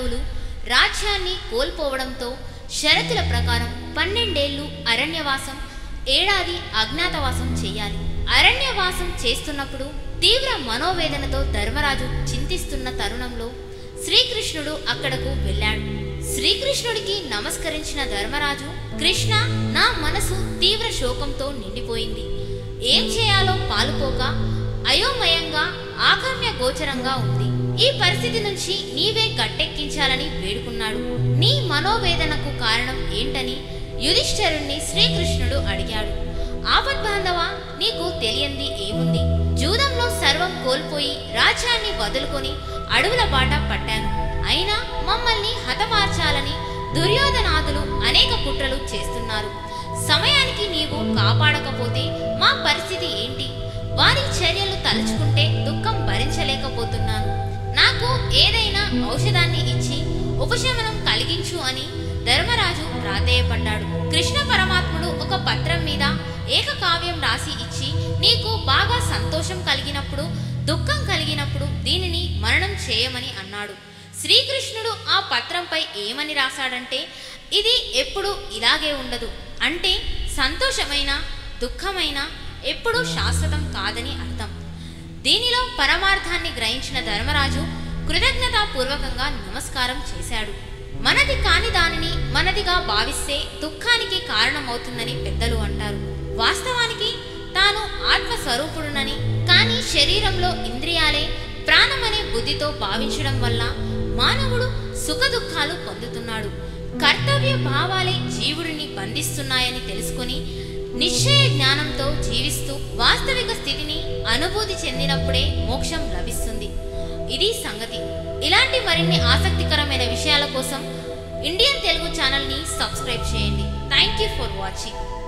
మానవులు రాజ్యాన్ని కోల్పోవడంతో షరతుల ప్రకారం పన్నెండేళ్లు అరణ్యవాసం ఏడాది అజ్ఞాతవాసం చేయాలి అరణ్యవాసం చేస్తున్నప్పుడు తీవ్ర మనోవేదనతో ధర్మరాజు చింతిస్తున్న తరుణంలో శ్రీకృష్ణుడు అక్కడకు వెళ్ళాడు శ్రీకృష్ణుడికి నమస్కరించిన ధర్మరాజు కృష్ణ నా మనసు తీవ్ర శోకంతో నిండిపోయింది ఏం చేయాలో పాలుపోక అయోమయంగా ఆగమ్య గోచరంగా ఉంది ఈ పరిస్థితి నుంచి నీవే గట్టెక్కించాలని వేడుకున్నాడు నీ మనోవేదనకు కారణం ఏంటని యుధిష్ఠరుణ్ణి శ్రీకృష్ణుడు అడిగాడు ఆపద్బాంధవ నీకు తెలియంది ఏముంది జూదంలో సర్వం కోల్పోయి రాజ్యాన్ని వదులుకొని అడవుల బాట పట్టాను అయినా మమ్మల్ని హతమార్చాలని దుర్యోధనాదులు అనేక కుట్రలు చేస్తున్నారు సమయానికి నీవు కాపాడకపోతే మా పరిస్థితి ఏంటి వారి చర్యలు తలుచుకుంటే దుఃఖం భరించలేకపోతున్నాను నాకు ఏదైనా ఔషధాన్ని ఇచ్చి ఉపశమనం కలిగించు అని ధర్మరాజు ప్రాధేయపడ్డాడు కృష్ణ పరమాత్ముడు ఒక పత్రం మీద ఏకకావ్యం రాసి ఇచ్చి నీకు బాగా సంతోషం కలిగినప్పుడు దుఃఖం కలిగినప్పుడు దీనిని మరణం చేయమని అన్నాడు శ్రీకృష్ణుడు ఆ పత్రంపై ఏమని రాశాడంటే ఇది ఎప్పుడు ఇలాగే ఉండదు అంటే సంతోషమైన దుఃఖమైన ఎప్పుడూ శాశ్వతం కాదని అర్థం దీనిలో పరమార్థాన్ని గ్రహించిన ధర్మరాజు కృతజ్ఞతాపూర్వకంగా నమస్కారం చేశాడు మనది కాని దానిని మనదిగా భావిస్తే దుఃఖానికి కారణమవుతుందని పెద్దలు అంటారు వాస్తవానికి తాను ఆత్మస్వరూపుడునని కానీ శరీరంలో ఇంద్రియాలే ప్రాణమనే బుద్ధితో భావించడం వల్ల మానవుడు సుఖ దుఃఖాలు పొందుతున్నాడు కర్తవ్య భావాలే జీవుడిని బంధిస్తున్నాయని తెలుసుకొని నిశ్చయ జ్ఞానంతో జీవిస్తూ వాస్తవిక స్థితిని అనుభూతి చెందినప్పుడే మోక్షం లభిస్తుంది ఇది సంగతి ఇలాంటి మరిన్ని ఆసక్తికరమైన విషయాల కోసం ఇండియన్ తెలుగు ఛానల్ని సబ్స్క్రైబ్ చేయండి థ్యాంక్ యూ ఫర్ వాచింగ్